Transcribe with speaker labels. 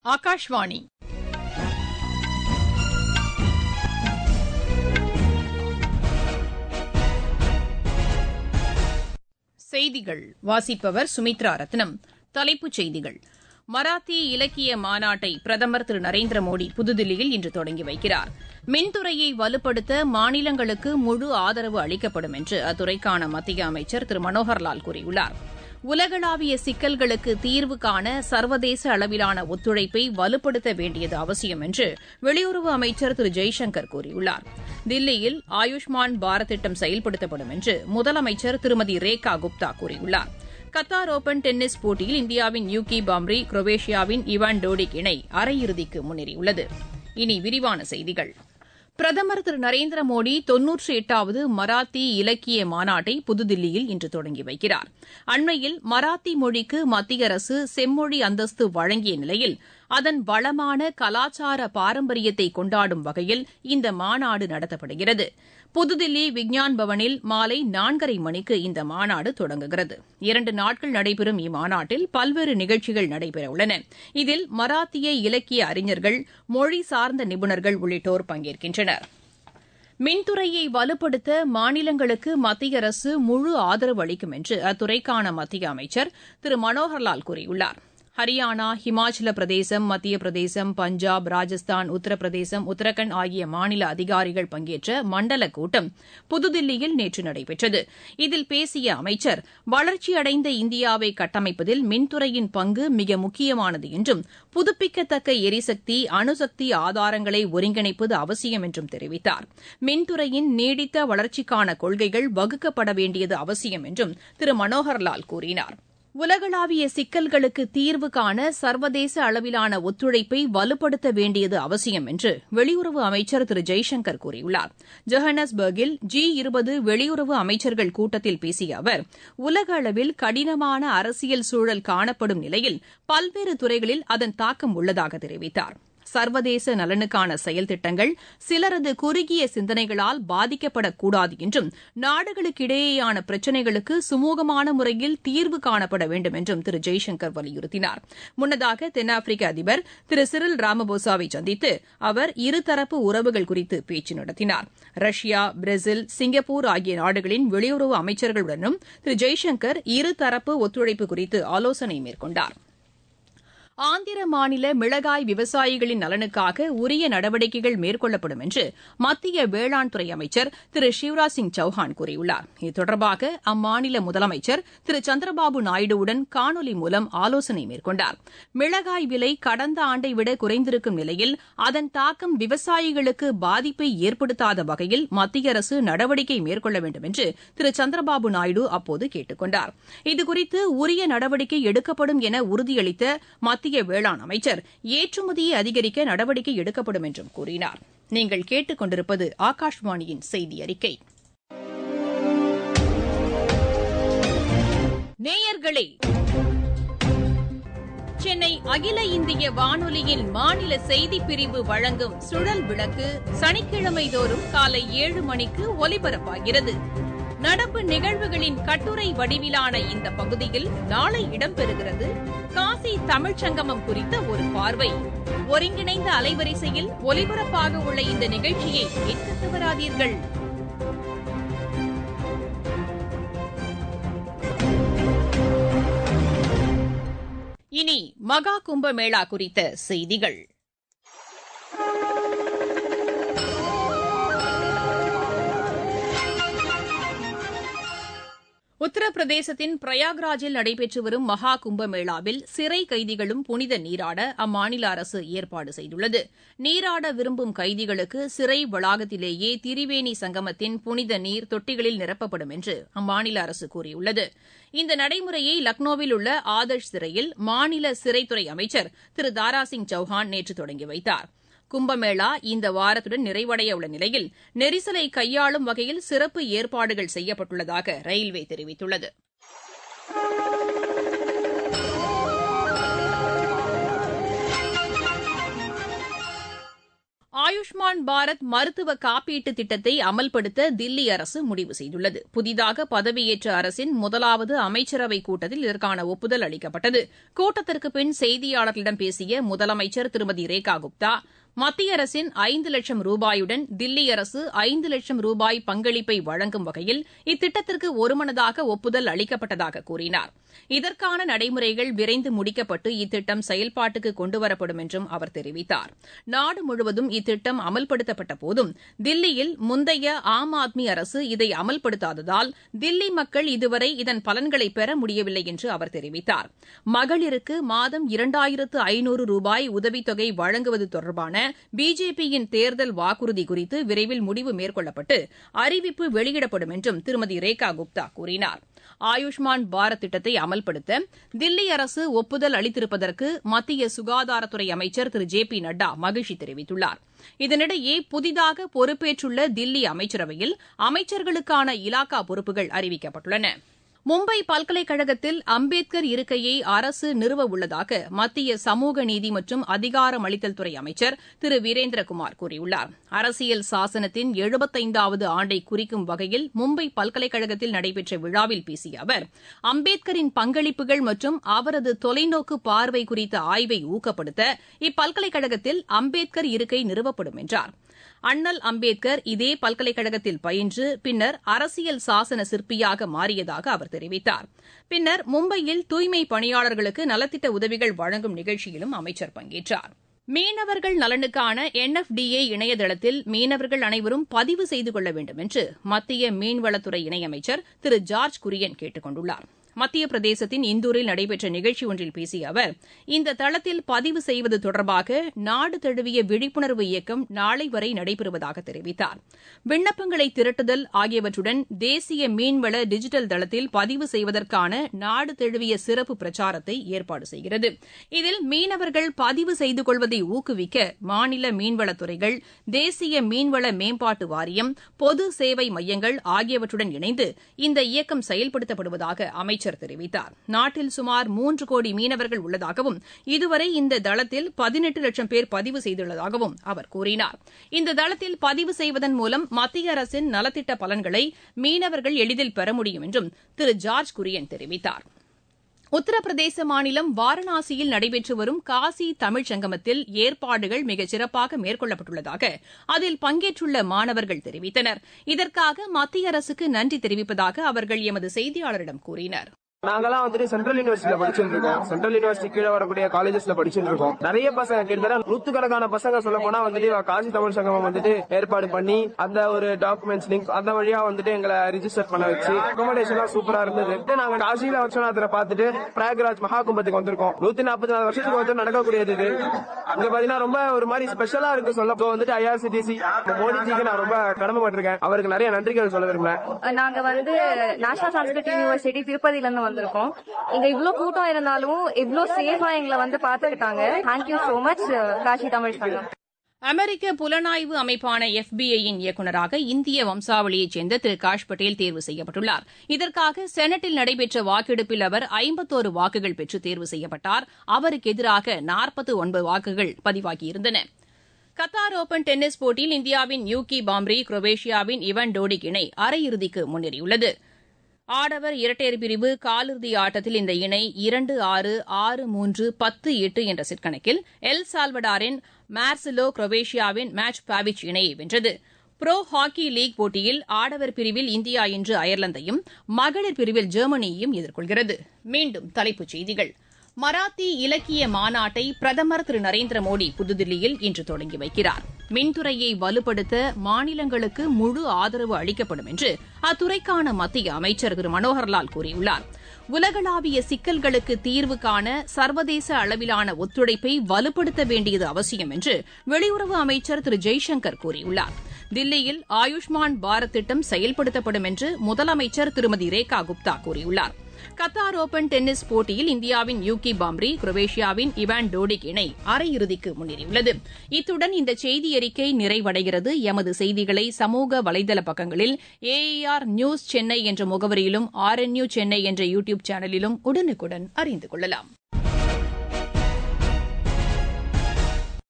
Speaker 1: ஆகாஷ்வாணி செய்திகள் வாசிப்பவர் சுமித்ரா ரத்னம் தலைப்புச் செய்திகள் மராத்தி இலக்கிய மாநாட்டை பிரதமர் திரு நரேந்திர மோடி புதுதில்லியில் இன்று தொடங்கி வைக்கிறார் மின்துறையை வலுப்படுத்த மாநிலங்களுக்கு முழு ஆதரவு அளிக்கப்படும் என்று அத்துறைக்கான மத்திய அமைச்சர் திரு மனோகர்லால் கூறியுள்ளார் உலகளாவிய சிக்கல்களுக்கு தீர்வு காண சர்வதேச அளவிலான ஒத்துழைப்பை வலுப்படுத்த வேண்டியது அவசியம் என்று வெளியுறவு அமைச்சர் திரு ஜெய்சங்கர் கூறியுள்ளார் தில்லியில் ஆயுஷ்மான் பாரத் திட்டம் செயல்படுத்தப்படும் என்று முதலமைச்சர் திருமதி ரேகா குப்தா கூறியுள்ளார் கத்தார் ஓபன் டென்னிஸ் போட்டியில் இந்தியாவின் யூகி பாம்ரி குரோவேஷியாவின் இவான் டோடிக் இணை அரையிறுதிக்கு முன்னேறியுள்ளது இனி விரிவான செய்திகள் பிரதமர் திரு நரேந்திர மோடி தொன்னூற்றி எட்டாவது மராத்தி இலக்கிய மாநாட்டை புதுதில்லியில் இன்று தொடங்கி வைக்கிறார் அண்மையில் மராத்தி மொழிக்கு மத்திய அரசு செம்மொழி அந்தஸ்து வழங்கிய நிலையில் அதன் வளமான கலாச்சார பாரம்பரியத்தை கொண்டாடும் வகையில் இந்த மாநாடு நடத்தப்படுகிறது புதுதில்லி விக்ஞான் பவனில் மாலை நான்கரை மணிக்கு இந்த மாநாடு தொடங்குகிறது இரண்டு நாட்கள் நடைபெறும் இம்மாநாட்டில் பல்வேறு நிகழ்ச்சிகள் நடைபெறவுள்ளன இதில் மராத்திய இலக்கிய அறிஞர்கள் மொழி சார்ந்த நிபுணர்கள் உள்ளிட்டோர் பங்கேற்கின்றனர் மின்துறையை வலுப்படுத்த மாநிலங்களுக்கு மத்திய அரசு முழு ஆதரவு அளிக்கும் என்று அத்துறைக்கான மத்திய அமைச்சர் திரு மனோகர்லால் கூறியுள்ளார் ஹரியானா ஹிமாச்சல பிரதேசம் மத்திய பிரதேசம் பஞ்சாப் ராஜஸ்தான் உத்தரப்பிரதேசம் உத்தரகண்ட் ஆகிய மாநில அதிகாரிகள் பங்கேற்ற மண்டல கூட்டம் புதுதில்லியில் நேற்று நடைபெற்றது இதில் பேசிய அமைச்சர் வளர்ச்சியடைந்த இந்தியாவை கட்டமைப்பதில் மின்துறையின் பங்கு மிக முக்கியமானது என்றும் புதுப்பிக்கத்தக்க எரிசக்தி அணுசக்தி ஆதாரங்களை ஒருங்கிணைப்பது அவசியம் என்றும் தெரிவித்தார் மின்துறையின் நீடித்த வளர்ச்சிக்கான கொள்கைகள் வகுக்கப்பட வேண்டியது அவசியம் என்றும் திரு மனோகர்லால் கூறினார் உலகளாவிய சிக்கல்களுக்கு தீர்வு காண சர்வதேச அளவிலான ஒத்துழைப்பை வலுப்படுத்த வேண்டியது அவசியம் என்று வெளியுறவு அமைச்சர் திரு ஜெய்சங்கர் கூறியுள்ளார் ஜொஹனஸ்பர்கில் ஜி இருபது வெளியுறவு அமைச்சர்கள் கூட்டத்தில் பேசிய அவர் உலக அளவில் கடினமான அரசியல் சூழல் காணப்படும் நிலையில் பல்வேறு துறைகளில் அதன் தாக்கம் உள்ளதாக தெரிவித்தார் சர்வதேச நலனுக்கான செயல் திட்டங்கள் சிலரது குறுகிய சிந்தனைகளால் பாதிக்கப்படக்கூடாது என்றும் நாடுகளுக்கிடையேயான பிரச்சினைகளுக்கு சுமூகமான முறையில் தீர்வு காணப்பட வேண்டும் என்றும் திரு ஜெய்சங்கர் வலியுறுத்தினார் முன்னதாக தென்னாப்பிரிக்க அதிபர் திரு சிறில் ராமபோசாவை சந்தித்து அவர் இருதரப்பு உறவுகள் குறித்து பேச்சு நடத்தினார் ரஷ்யா பிரேசில் சிங்கப்பூர் ஆகிய நாடுகளின் வெளியுறவு அமைச்சர்களுடனும் திரு ஜெய்சங்கர் இருதரப்பு ஒத்துழைப்பு குறித்து ஆலோசனை மேற்கொண்டாா் ஆந்திர மாநில மிளகாய் விவசாயிகளின் நலனுக்காக உரிய நடவடிக்கைகள் மேற்கொள்ளப்படும் என்று மத்திய வேளாண் துறை அமைச்சர் திரு சிவராஜ் சிங் சௌஹான் கூறியுள்ளார் இது தொடர்பாக அம்மாநில முதலமைச்சர் திரு சந்திரபாபு நாயுடுவுடன் காணொலி மூலம் ஆலோசனை மேற்கொண்டார் மிளகாய் விலை கடந்த ஆண்டை விட குறைந்திருக்கும் நிலையில் அதன் தாக்கம் விவசாயிகளுக்கு பாதிப்பை ஏற்படுத்தாத வகையில் மத்திய அரசு நடவடிக்கை மேற்கொள்ள வேண்டும் என்று திரு சந்திரபாபு நாயுடு அப்போது கேட்டுக் கொண்டார் இதுகுறித்து உரிய நடவடிக்கை எடுக்கப்படும் என உறுதியளித்த மத்திய மத்திய வேளாண் அமைச்சர் ஏற்றுமதியை அதிகரிக்க நடவடிக்கை எடுக்கப்படும் என்றும் கூறினார் நீங்கள் கேட்டுக் கொண்டிருப்பது ஆகாஷ்வாணியின் செய்தி அறிக்கை நேயர்களே சென்னை அகில இந்திய வானொலியின் மாநில செய்திப் பிரிவு வழங்கும் சுழல் விளக்கு சனிக்கிழமை தோறும் காலை ஏழு மணிக்கு ஒலிபரப்பாகிறது நடப்பு நிகழ்வுகளின் கட்டுரை வடிவிலான இந்த பகுதியில் நாளை இடம்பெறுகிறது காசி தமிழ்ச் சங்கமம் குறித்த ஒரு பார்வை ஒருங்கிணைந்த அலைவரிசையில் ஒலிபரப்பாக உள்ள இந்த நிகழ்ச்சியை கேட்க தவறாதீர்கள் இனி மகா கும்பமேளா குறித்த செய்திகள் உத்தரப்பிரதேசத்தின் பிரயாக்ராஜில் நடைபெற்று வரும் மகா கும்பமேளாவில் சிறை கைதிகளும் புனித நீராட அம்மாநில அரசு ஏற்பாடு செய்துள்ளது நீராட விரும்பும் கைதிகளுக்கு சிறை வளாகத்திலேயே திரிவேணி சங்கமத்தின் புனித நீர் தொட்டிகளில் நிரப்பப்படும் என்று அம்மாநில அரசு கூறியுள்ளது இந்த நடைமுறையை லக்னோவில் உள்ள ஆதர்ஷ் சிறையில் மாநில சிறைத்துறை அமைச்சர் திரு தாராசிங் சௌஹான் நேற்று தொடங்கி வைத்தார் கும்பமேளா இந்த வாரத்துடன் நிறைவடைய உள்ள நிலையில் நெரிசலை கையாளும் வகையில் சிறப்பு ஏற்பாடுகள் செய்யப்பட்டுள்ளதாக ரயில்வே தெரிவித்துள்ளது ஆயுஷ் ஆயுஷ்மான் பாரத் மருத்துவ காப்பீட்டு திட்டத்தை அமல்படுத்த தில்லி அரசு முடிவு செய்துள்ளது புதிதாக பதவியேற்ற அரசின் முதலாவது அமைச்சரவைக் கூட்டத்தில் இதற்கான ஒப்புதல் அளிக்கப்பட்டது கூட்டத்திற்கு பின் செய்தியாளர்களிடம் பேசிய முதலமைச்சர் திருமதி ரேகா குப்தா மத்திய அரசின் ஐந்து லட்சம் ரூபாயுடன் தில்லி அரசு ஐந்து லட்சம் ரூபாய் பங்களிப்பை வழங்கும் வகையில் இத்திட்டத்திற்கு ஒருமனதாக ஒப்புதல் அளிக்கப்பட்டதாக கூறினார் இதற்கான நடைமுறைகள் விரைந்து முடிக்கப்பட்டு இத்திட்டம் செயல்பாட்டுக்கு கொண்டுவரப்படும் என்றும் அவர் தெரிவித்தார் நாடு முழுவதும் இத்திட்டம் அமல்படுத்தப்பட்ட போதும் தில்லியில் முந்தைய ஆம் ஆத்மி அரசு இதை அமல்படுத்தாததால் தில்லி மக்கள் இதுவரை இதன் பலன்களை பெற முடியவில்லை என்று அவர் தெரிவித்தார் மகளிருக்கு மாதம் இரண்டாயிரத்து ஐநூறு ரூபாய் உதவித்தொகை வழங்குவது தொடர்பான பிஜேபியின் தேர்தல் வாக்குறுதி குறித்து விரைவில் முடிவு மேற்கொள்ளப்பட்டு அறிவிப்பு வெளியிடப்படும் என்றும் திருமதி ரேகா குப்தா கூறினார் ஆயுஷ்மான் பாரத் திட்டத்தை அமல்படுத்த தில்லி அரசு ஒப்புதல் அளித்திருப்பதற்கு மத்திய சுகாதாரத்துறை அமைச்சர் திரு ஜே பி நட்டா மகிழ்ச்சி தெரிவித்துள்ளார் இதனிடையே புதிதாக பொறுப்பேற்றுள்ள தில்லி அமைச்சரவையில் அமைச்சர்களுக்கான இலாக்கா பொறுப்புகள் அறிவிக்கப்பட்டுள்ளன மும்பை பல்கலைக்கழகத்தில் அம்பேத்கர் இருக்கையை அரசு நிறுவ உள்ளதாக மத்திய சமூக நீதி மற்றும் அதிகாரமளித்தல் துறை அமைச்சர் திரு வீரேந்திரகுமார் கூறியுள்ளார் அரசியல் சாசனத்தின் எழுபத்தைந்தாவது ஆண்டை குறிக்கும் வகையில் மும்பை பல்கலைக்கழகத்தில் நடைபெற்ற விழாவில் பேசிய அவர் அம்பேத்கரின் பங்களிப்புகள் மற்றும் அவரது தொலைநோக்கு பார்வை குறித்த ஆய்வை ஊக்கப்படுத்த இப்பல்கலைக்கழகத்தில் அம்பேத்கர் இருக்கை நிறுவப்படும் என்றார் அண்ணல் அம்பேத்கர் இதே பல்கலைக்கழகத்தில் பயின்று பின்னர் அரசியல் சாசன சிற்பியாக மாறியதாக அவர் தெரிவித்தார் பின்னர் மும்பையில் தூய்மை பணியாளர்களுக்கு நலத்திட்ட உதவிகள் வழங்கும் நிகழ்ச்சியிலும் அமைச்சர் பங்கேற்றார் மீனவர்கள் நலனுக்கான என்எஃப்டிஏ இணையதளத்தில் மீனவர்கள் அனைவரும் பதிவு செய்து கொள்ள வேண்டும் என்று மத்திய மீன்வளத்துறை இணையமைச்சர் திரு ஜார்ஜ் குரியன் கேட்டுக் கொண்டுள்ளார் மத்திய பிரதேசத்தின் இந்தூரில் நடைபெற்ற நிகழ்ச்சி ஒன்றில் பேசிய அவர் இந்த தளத்தில் பதிவு செய்வது தொடர்பாக நாடு தழுவிய விழிப்புணர்வு இயக்கம் நாளை வரை நடைபெறுவதாக தெரிவித்தார் விண்ணப்பங்களை திரட்டுதல் ஆகியவற்றுடன் தேசிய மீன்வள டிஜிட்டல் தளத்தில் பதிவு செய்வதற்கான நாடு தழுவிய சிறப்பு பிரச்சாரத்தை ஏற்பாடு செய்கிறது இதில் மீனவர்கள் பதிவு செய்து கொள்வதை ஊக்குவிக்க மாநில மீன்வளத்துறைகள் தேசிய மீன்வள மேம்பாட்டு வாரியம் பொது சேவை மையங்கள் ஆகியவற்றுடன் இணைந்து இந்த இயக்கம் செயல்படுத்தப்படுவதாக அமைச்சர் தெரிவித்தார் நாட்டில் சுமார் மூன்று கோடி மீனவர்கள் உள்ளதாகவும் இதுவரை இந்த தளத்தில் பதினெட்டு லட்சம் பேர் பதிவு செய்துள்ளதாகவும் அவர் கூறினார் இந்த தளத்தில் பதிவு செய்வதன் மூலம் மத்திய அரசின் நலத்திட்ட பலன்களை மீனவர்கள் எளிதில் பெற முடியும் என்றும் திரு ஜார்ஜ் குரியன் தெரிவித்தார் உத்தரப்பிரதேச மாநிலம் வாரணாசியில் நடைபெற்று வரும் காசி தமிழ்ச் சங்கமத்தில் ஏற்பாடுகள் மிகச் சிறப்பாக மேற்கொள்ளப்பட்டுள்ளதாக அதில் பங்கேற்றுள்ள மாணவர்கள் தெரிவித்தனர் இதற்காக மத்திய அரசுக்கு நன்றி தெரிவிப்பதாக அவர்கள் எமது செய்தியாளரிடம் கூறினர்
Speaker 2: நாங்கெல்லாம் வந்துட்டு சென்ட்ரல் யூனிவர்சிட்டியில படிச்சுட்டு இருக்கோம் சென்ட்ரல் யூனிவர்சிட்டி கீழே வரக்கூடிய காலேஜஸ்ல படிச்சுட்டு இருக்கோம் நிறைய பசங்க கிட்டத்தட்ட நூத்துக்கணக்கான பசங்க சொல்ல போனா வந்துட்டு காசி தமிழ் சங்கமம் வந்துட்டு ஏற்பாடு பண்ணி அந்த ஒரு டாக்குமெண்ட்ஸ் லிங்க் அந்த வழியா வந்துட்டு எங்களை ரிஜிஸ்டர் பண்ண வச்சு அகாமடேஷன் எல்லாம் சூப்பரா இருந்தது நாங்க காசியில வச்சநாதரை பார்த்துட்டு பிரயாகராஜ் மகாகும்பத்துக்கு வந்திருக்கோம் நூத்தி நாற்பத்தி நாலு வருஷத்துக்கு வந்து நடக்கக்கூடியது இது அங்க பாத்தீங்கன்னா ரொம்ப ஒரு மாதிரி ஸ்பெஷலா இருக்கு சொல்ல இப்போ வந்துட்டு ஐஆர்சிடிசி மோடிஜிக்கு நான் ரொம்ப கடமைப்பட்டிருக்கேன் அவருக்கு நிறைய நன்றிகள் சொல்ல விரும்புறேன்
Speaker 3: நாங்க வந்து நேஷனல் சான்ஸ்கிரிட் யூனிவர்சிட்டி திருப்பதில இருந்து வந்திருக்கோம் இங்க இவ்ளோ கூட்டம் இருந்தாலும் இவ்ளோ சேஃபா எங்களை வந்து பாத்துக்கிட்டாங்க thank you so much Kashi Tamil Sangam
Speaker 1: அமெரிக்க புலனாய்வு அமைப்பான எஃபிஐயின் இயக்குநராக இந்திய வம்சாவளியைச் சேர்ந்த திரு காஷ் பட்டேல் தேர்வு செய்யப்பட்டுள்ளார் இதற்காக செனட்டில் நடைபெற்ற வாக்கெடுப்பில் அவர் ஐம்பத்தோரு வாக்குகள் பெற்று தேர்வு செய்யப்பட்டார் அவருக்கு எதிராக நாற்பத்து ஒன்பது வாக்குகள் பதிவாகியிருந்தன கத்தார் ஓபன் டென்னிஸ் போட்டியில் இந்தியாவின் யூகி பாம்ரி குரோவேஷியாவின் இவன் டோடிக் இணை அரையிறுதிக்கு முன்னேறியுள்ளது ஆடவர் இரட்டையர் பிரிவு காலிறுதி ஆட்டத்தில் இந்த இணை இரண்டு ஆறு ஆறு மூன்று பத்து எட்டு என்ற செட் கணக்கில் எல் சால்வடாரின் மார்சிலோ குரோவேஷியாவின் மேட்ச் பாவிச் இணையை வென்றது புரோ ஹாக்கி லீக் போட்டியில் ஆடவர் பிரிவில் இந்தியா இன்று அயர்லாந்தையும் மகளிர் பிரிவில் ஜெர்மனியையும் எதிர்கொள்கிறது மீண்டும் தலைப்புச் செய்திகள் மராத்தி இலக்கிய மாநாட்டை பிரதமர் திரு நரேந்திர மோடி புதுதில்லியில் இன்று தொடங்கி வைக்கிறார் மின்துறையை வலுப்படுத்த மாநிலங்களுக்கு முழு ஆதரவு அளிக்கப்படும் என்று அத்துறைக்கான மத்திய அமைச்சர் திரு மனோகர்லால் கூறியுள்ளார் உலகளாவிய சிக்கல்களுக்கு தீர்வு காண சர்வதேச அளவிலான ஒத்துழைப்பை வலுப்படுத்த வேண்டியது அவசியம் என்று வெளியுறவு அமைச்சர் திரு ஜெய்சங்கர் கூறியுள்ளார் தில்லியில் ஆயுஷ்மான் பாரத் திட்டம் செயல்படுத்தப்படும் என்று முதலமைச்சர் திருமதி ரேகா குப்தா கூறியுள்ளார் கத்தார் ஓபன் டென்னிஸ் போட்டியில் இந்தியாவின் யூகி பாம்ரி குரோவேஷியாவின் இவான் டோடிக் இணை அரையிறுதிக்கு முன்னேறியுள்ளது இத்துடன் இந்த செய்தி அறிக்கை நிறைவடைகிறது எமது செய்திகளை சமூக வலைதள பக்கங்களில் ஏஐஆர் நியூஸ் சென்னை என்ற முகவரியிலும் ஆர்என்யூ சென்னை என்ற யூ டியூப் சேனலிலும் உடனுக்குடன் அறிந்து கொள்ளலாம்